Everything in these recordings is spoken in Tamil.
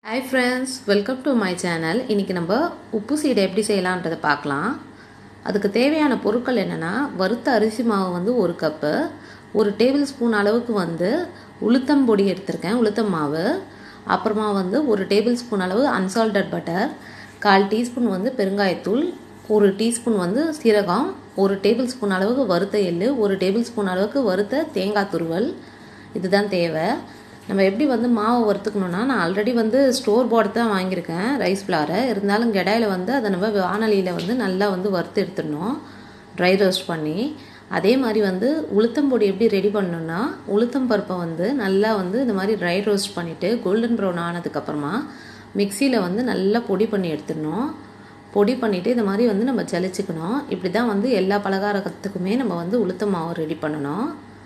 hi friends welcome to my channel இன்றைக்கி நம்ம உப்பு சீடை எப்படி செய்யலான்றதை பார்க்கலாம் அதுக்கு தேவையான பொருட்கள் என்னென்னா வறுத்த அரிசி மாவு வந்து ஒரு கப்பு ஒரு டேபிள் ஸ்பூன் அளவுக்கு வந்து உளுத்தம் பொடி எடுத்திருக்கேன் உளுத்தம் மாவு அப்புறமா வந்து ஒரு டேபிள் ஸ்பூன் அளவு அன்சால்டட் பட்டர் கால் டீஸ்பூன் வந்து பெருங்காயத்தூள் ஒரு டீஸ்பூன் வந்து சீரகம் ஒரு டேபிள் ஸ்பூன் அளவுக்கு வறுத்த எள்ளு ஒரு டேபிள் ஸ்பூன் அளவுக்கு வறுத்த தேங்காய் துருவல் இதுதான் தேவை நம்ம எப்படி வந்து மாவை வறுத்துக்கணுன்னா நான் ஆல்ரெடி வந்து ஸ்டோர் போர்டு தான் வாங்கியிருக்கேன் ரைஸ் ஃப்ளாரை இருந்தாலும் கெடாயில் வந்து அதை நம்ம வானலியில் வந்து நல்லா வந்து வறுத்து எடுத்துடணும் ட்ரை ரோஸ்ட் பண்ணி அதே மாதிரி வந்து உளுத்தம் பொடி எப்படி ரெடி பண்ணணுன்னா உளுத்தம் பருப்பை வந்து நல்லா வந்து இந்த மாதிரி ட்ரை ரோஸ்ட் பண்ணிவிட்டு கோல்டன் ப்ரௌன் ஆனதுக்கப்புறமா மிக்சியில் வந்து நல்லா பொடி பண்ணி எடுத்துடணும் பொடி பண்ணிவிட்டு இந்த மாதிரி வந்து நம்ம ஜலிச்சுக்கணும் இப்படி தான் வந்து எல்லா பலகாரத்துக்குமே நம்ம வந்து உளுத்தம் மாவு ரெடி பண்ணணும்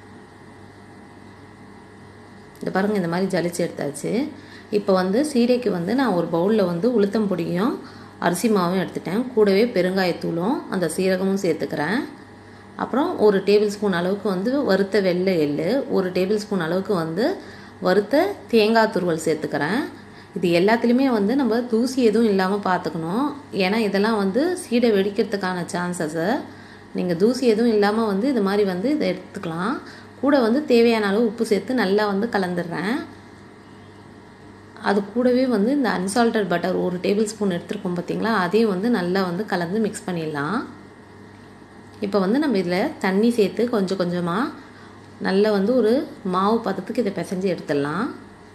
இந்த பாருங்கள் இந்த மாதிரி ஜலிச்சு எடுத்தாச்சு இப்போ வந்து சீடைக்கு வந்து நான் ஒரு பவுலில் வந்து உளுத்தம் பொடியும் அரிசி மாவும் எடுத்துட்டேன் கூடவே பெருங்காயத்தூளும் அந்த சீரகமும் சேர்த்துக்கிறேன் அப்புறம் ஒரு டேபிள் ஸ்பூன் அளவுக்கு வந்து வறுத்த வெள்ளை எள்ளு ஒரு டேபிள் ஸ்பூன் அளவுக்கு வந்து வறுத்த தேங்காய் துருவல் சேர்த்துக்கிறேன் இது எல்லாத்துலேயுமே வந்து நம்ம தூசி எதுவும் இல்லாமல் பார்த்துக்கணும் ஏன்னா இதெல்லாம் வந்து சீடை வெடிக்கிறதுக்கான சான்சஸை நீங்கள் தூசி எதுவும் இல்லாமல் வந்து இது மாதிரி வந்து இதை எடுத்துக்கலாம் கூட வந்து தேவையான அளவு உப்பு சேர்த்து நல்லா வந்து கலந்துடுறேன் அது கூடவே வந்து இந்த அன்சால்டட் பட்டர் ஒரு டேபிள் ஸ்பூன் எடுத்துருக்கோம் பார்த்தீங்களா அதையும் வந்து நல்லா வந்து கலந்து மிக்ஸ் பண்ணிடலாம் இப்போ வந்து நம்ம இதில் தண்ணி சேர்த்து கொஞ்சம் கொஞ்சமாக நல்லா வந்து ஒரு மாவு பதத்துக்கு இதை பிசைஞ்சு எடுத்துடலாம்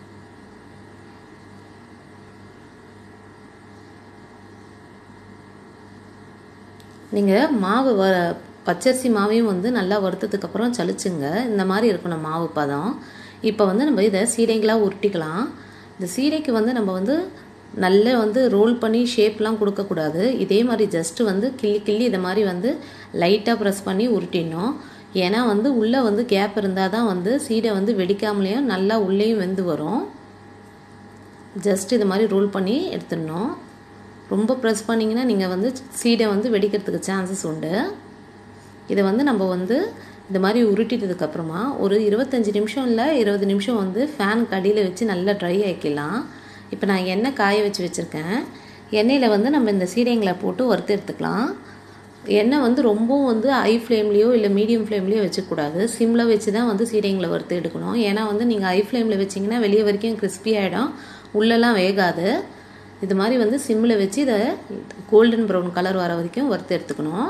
நீங்கள் மாவு வ பச்சரிசி மாவையும் வந்து நல்லா வறுத்ததுக்கப்புறம் சளிச்சுங்க இந்த மாதிரி இருக்கணும் மாவு பதம் இப்போ வந்து நம்ம இதை சீடைங்களாக உருட்டிக்கலாம் இந்த சீடைக்கு வந்து நம்ம வந்து நல்லா வந்து ரோல் பண்ணி ஷேப்லாம் கொடுக்கக்கூடாது இதே மாதிரி ஜஸ்ட்டு வந்து கிள்ளி கிள்ளி இதை மாதிரி வந்து லைட்டாக ப்ரெஸ் பண்ணி உருட்டிடணும் ஏன்னா வந்து உள்ளே வந்து கேப் இருந்தால் தான் வந்து சீடை வந்து வெடிக்காமலேயும் நல்லா உள்ளேயும் வெந்து வரும் ஜஸ்ட் இது மாதிரி ரோல் பண்ணி எடுத்துடணும் ரொம்ப ப்ரெஸ் பண்ணிங்கன்னா நீங்கள் வந்து சீடை வந்து வெடிக்கிறதுக்கு சான்சஸ் உண்டு இதை வந்து நம்ம வந்து இந்த மாதிரி உருட்டிட்டதுக்கப்புறமா ஒரு இருபத்தஞ்சி நிமிஷம் இல்லை இருபது நிமிஷம் வந்து ஃபேனுக்கு அடியில் வச்சு நல்லா ட்ரை ஆக்கிடலாம் இப்போ நான் எண்ணெய் காய வச்சு வச்சுருக்கேன் எண்ணெயில் வந்து நம்ம இந்த சீடைங்களை போட்டு வறுத்து எடுத்துக்கலாம் எண்ணெய் வந்து ரொம்பவும் வந்து ஹை ஃப்ளேம்லேயோ இல்லை மீடியம் ஃப்ளேம்லேயோ வச்சுக்கூடாது சிம்மில் வச்சு தான் வந்து சீடைங்களை வறுத்து எடுக்கணும் ஏன்னா வந்து நீங்கள் ஹை ஃப்ளேமில் வச்சிங்கன்னா வெளியே வரைக்கும் கிறிஸ்பி ஆகிடும் உள்ளெல்லாம் வேகாது இது மாதிரி வந்து சிம்மில் வச்சு இதை கோல்டன் ப்ரௌன் கலர் வர வரைக்கும் வறுத்து எடுத்துக்கணும்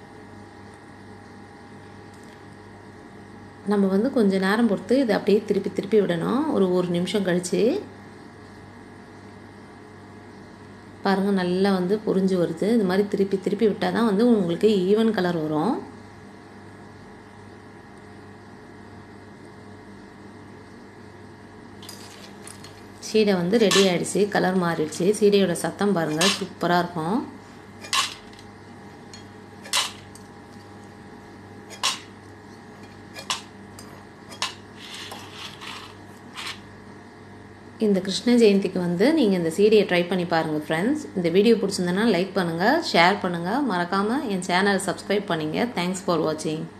நம்ம வந்து கொஞ்சம் நேரம் பொறுத்து இதை அப்படியே திருப்பி திருப்பி விடணும் ஒரு ஒரு நிமிஷம் கழித்து பாருங்கள் நல்லா வந்து பொரிஞ்சு வருது இது மாதிரி திருப்பி திருப்பி விட்டால் தான் வந்து உங்களுக்கு ஈவன் கலர் வரும் சீடை வந்து ரெடி ஆகிடுச்சு கலர் மாறிடுச்சு சீடையோட சத்தம் பாருங்கள் சூப்பராக இருக்கும் இந்த கிருஷ்ண ஜெயந்திக்கு வந்து நீங்கள் இந்த சீடியை ட்ரை பண்ணி பாருங்கள் ஃப்ரெண்ட்ஸ் இந்த வீடியோ பிடிச்சிருந்தனா லைக் பண்ணுங்கள் ஷேர் பண்ணுங்கள் மறக்காமல் என் சேனலை சப்ஸ்கிரைப் பண்ணிங்க தேங்க்ஸ் ஃபார் வாட்சிங்